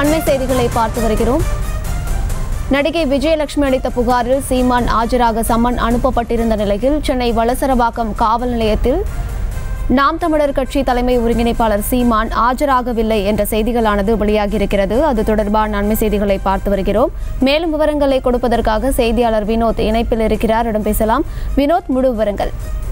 அண்மை செய்திகளை பார்த்து வருகிறோம் நடிகை விஜயலட்சுமி அளித்த புகாரில் சீமான் ஆஜராக சம்மன் அனுப்பப்பட்டிருந்த நிலையில் சென்னை வளசரவாக்கம் காவல் நிலையத்தில் நாம் தமிழர் கட்சி தலைமை ஒருங்கிணைப்பாளர் சீமான் ஆஜராகவில்லை என்ற செய்திகளானது வெளியாகியிருக்கிறது அது தொடர்பான அண்மை செய்திகளை பார்த்து வருகிறோம் மேலும் விவரங்களை கொடுப்பதற்காக செய்தியாளர் வினோத் இணைப்பில் இருக்கிறார் இடம் பேசலாம் வினோத் முழு விவரங்கள்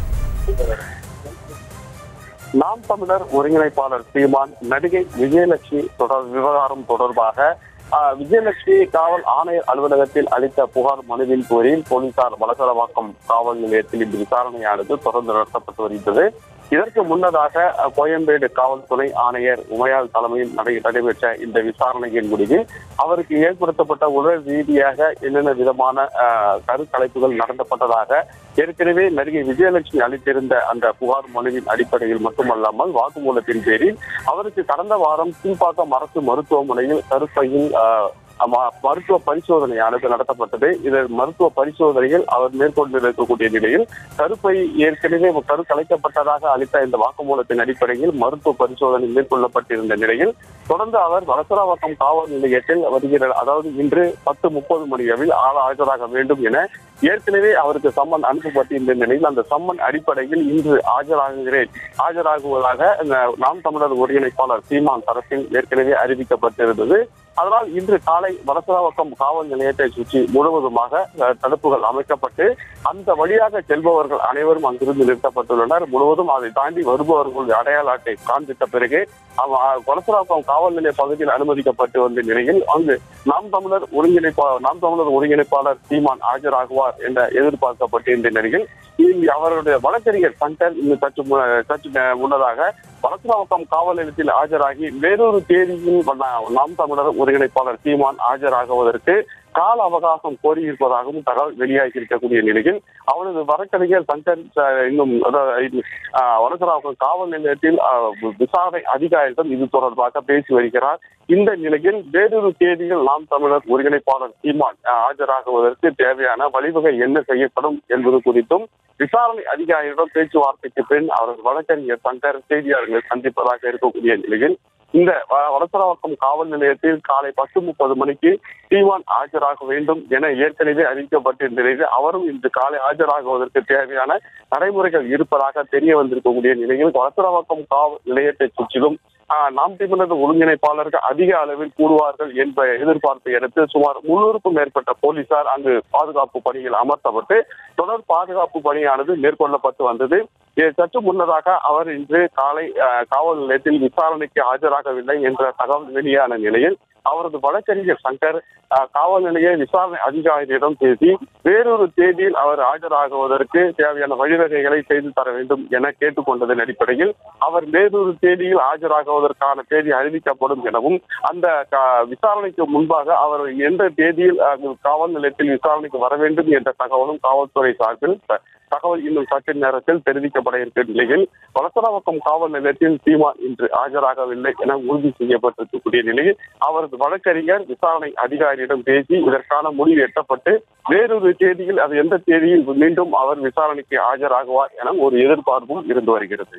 நாம் தமிழர் ஒருங்கிணைப்பாளர் சீமான் நடிகை விஜயலட்சுமி தொடர் விவகாரம் தொடர்பாக ஆஹ், விஜயலட்சுமி காவல் ஆணையர் அலுவலகத்தில் அளித்த புகார் மனுவின் பேரில் போலீசார் வலசரவாக்கம் காவல் நிலையத்தில் இந்த விசாரணையானது தொடர்ந்து நடத்தப்பட்டு வருகிறது இதற்கு முன்னதாக அஹ், கோயம்பேடு காவல்துறை ஆணையர் உமையால் தலைமையில் நடை- நடைபெற்ற இந்த விசாரணையின் முடிவில் அவருக்கு ஏற்படுத்தப்பட்ட உடல் ரீதியாக என்னென்ன விதமான ஆஹ், கருக்கலைப்புகள் நடத்தப்பட்டதாக ஏற்கனவே நடிகை விஜயலட்சுமி அளித்திருந்த அந்த புகார் மனுவின் அடிப்படையில் மட்டுமல்லாமல் வாக்குமூலத்தின் பேரில் அவருக்கு கடந்த வாரம் கீழ்ப்பாக்கம் அரசு மருத்துவமனையில் கருப்பையில் ஆஹ், ம- மருத்துவ பரிசோதனையானது நடத்தப்பட்டது இதில் மருத்துவ பரிசோதனையில் அவர் மேற்கொண்டிருக்கக்கூடிய நிலையில் கருப்பை ஏற்கனவே கரு கலைக்கப்பட்டதாக அளித்த இந்த வாக்குமூலத்தின் அடிப்படையில் மருத்துவ பரிசோதனை மேற்கொள்ளப்பட்டிருந்த நிலையில் தொடர்ந்து அவர் வலசராவாக்கம் காவல் நிலையத்தில் வருகிற அதாவது இன்று பத்து முப்பது மணி அளவில் ஆள ஆஜராக வேண்டும் என ஏற்கனவே அவருக்கு சம்மன் அனுப்பப்பட்டிருந்த நிலையில் அந்த சம்மன் அடிப்படையில் இன்று ஆஜராகுகிறேன் ஆஜராகுவதாக இந்த நாம் தமிழர் ஒருங்கிணைப்பாளர் சீமான் தரப்பில் ஏற்கனவே அறிவிக்கப்பட்டிருந்தது அதனால் இன்று காலை வலசராவக்கம் காவல் நிலையத்தை சுற்றி முழுவதுமாக அஹ், தடுப்புகள் அமைக்கப்பட்டு அந்த வழியாக செல்பவர்கள் அனைவரும் அங்கிருந்து நிறுத்தப்பட்டுள்ளனர் முழுவதும் அதை தாண்டி வருபவர்களுடைய அடையாள அட்டை காண்பித்த பிறகு வலசராவக்கம் காவல் நிலைய பகுதியில் அனுமதிக்கப்பட்டு வந்த நிலையில் அங்கு நாம் தமிழர் ஒருங்கிணைப்பாளர் நாம் தமிழர் ஒருங்கிணைப்பாளர் சீமான் ஆஜராகுவார் என்ற எதிர்பார்க்கப்பட்டிருந்த நிலையில் இங்கு அவருடைய வழக்கறிஞர் சங்கர் இன்னும் சற்று மு- சற்று நே- முன்னதாக வலசராவக்கம் காவல் நிலையத்தில் ஆஜராகி வேறொரு தேதியில் வந்த நாம் தமிழர் ஒருங்கிணைப்பாளர் சீமான் ஆஜராகுவதற்கு கால அவகாசம் கோரியிருப்பதாகவும் தகவல் வெளியாகி இருக்கக்கூடிய நிலையில் அவரது வழக்கறிஞர் சங்கர் அஹ், இன்னும் அதாவது, அஹ், வலசராவக்கம் காவல் நிலையத்தில் அஹ், விசாரணை அதிகாரிகள் இது தொடர்பாக பேசி வருகிறார் இந்த நிலையில் வேறொரு தேதியில் நாம் தமிழர் ஒருங்கிணைப்பாளர் சீமான் அஹ், ஆஜராகுவதற்கு தேவையான வழிவகை என்ன செய்யப்படும் என்பது குறித்தும் விசாரணை அதிகாரிகளிடம் பேச்சுவார்த்தைக்கு பின் அவரது வழக்கறிஞர் சங்கர் செய்தியாளர்களை சந்திப்பதாக இருக்கக்கூடிய நிலையில் இந்த வ- வலசரவாக்கம் காவல் நிலையத்தில் காலை பத்து முப்பது மணிக்கு சீமான் ஆஜராக வேண்டும் என ஏற்கனவே அறிவிக்கப்பட்டிருந்த நிலையில் அவரும் இன்று காலை ஆஜராகுவதற்கு தேவையான நடைமுறைகள் இருப்பதாக தெரிய வந்திருக்கக்கூடிய நிலையில் வலசரவாக்கம் காவல் நிலையத்தை சுற்றிலும் ஆஹ், நாம் தமிழர் ஒருங்கிணைப்பாளர்கள் அதிக அளவில் கூடுவார்கள் என்ற எதிர்பார்ப்பை அடுத்து சுமார் முன்னூறுக்கும் மேற்பட்ட போலீசார் அங்கு பாதுகாப்பு பணியில் அமர்த்தப்பட்டு தொடர் பாதுகாப்பு பணியானது மேற்கொள்ளப்பட்டு வந்தது இது சற்று முன்னதாக அவர் இன்று காலை ஆஹ், காவல் நிலையத்தில் விசாரணைக்கு ஆஜராகவில்லை என்ற தகவல் வெளியான நிலையில் அவரது வழக்கறிஞர் சங்கர் ஆஹ், காவல் நிலைய விசாரணை அதிகாரியிடம் பேசி வேறொரு தேதியில் அவர் ஆஜராகுவதற்கு தேவையான வழிவகைகளை செய்து தர வேண்டும் என கேட்டுக்கொண்டதன் அடிப்படையில் அவர் வேறொரு தேதியில் ஆஜராகுவதற்கான தேதி அறிவிக்கப்படும் எனவும் அந்த க- விசாரணைக்கு முன்பாக அவர் எந்த தேதியில் அங்கு காவல் நிலையத்தில் விசாரணைக்கு வர வேண்டும் என்ற தகவலும் காவல்துறை சார்பில் த- தகவல் இன்னும் சற்று நேரத்தில் தெரிவிக்கப்பட இருக்கிற நிலையில் வலசராவக்கம் காவல் நிலையத்தில் சீமான் இன்று ஆஜராகவில்லை என உறுதி செய்யப்பட்டிருக்கக்கூடிய நிலையில் அவரது வழக்கறிஞர் விசாரணை அதிகாரியிடம் பேசி இதற்கான முடிவு எட்டப்பட்டு வேறொரு தேதியில் அது எந்த தேதியில் மீண்டும் அவர் விசாரணைக்கு ஆஜராகுவார் என ஒரு எதிர்பார்ப்பும் இருந்து வருகிறது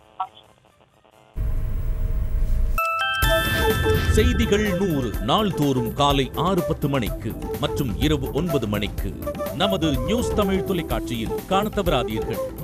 செய்திகள் நூறு நாள்தோறும் காலை ஆறு பத்து மணிக்கு மற்றும் இரவு ஒன்பது மணிக்கு நமது நியூஸ் தமிழ் தொலைக்காட்சியில் காணத் தவறாதீர்கள்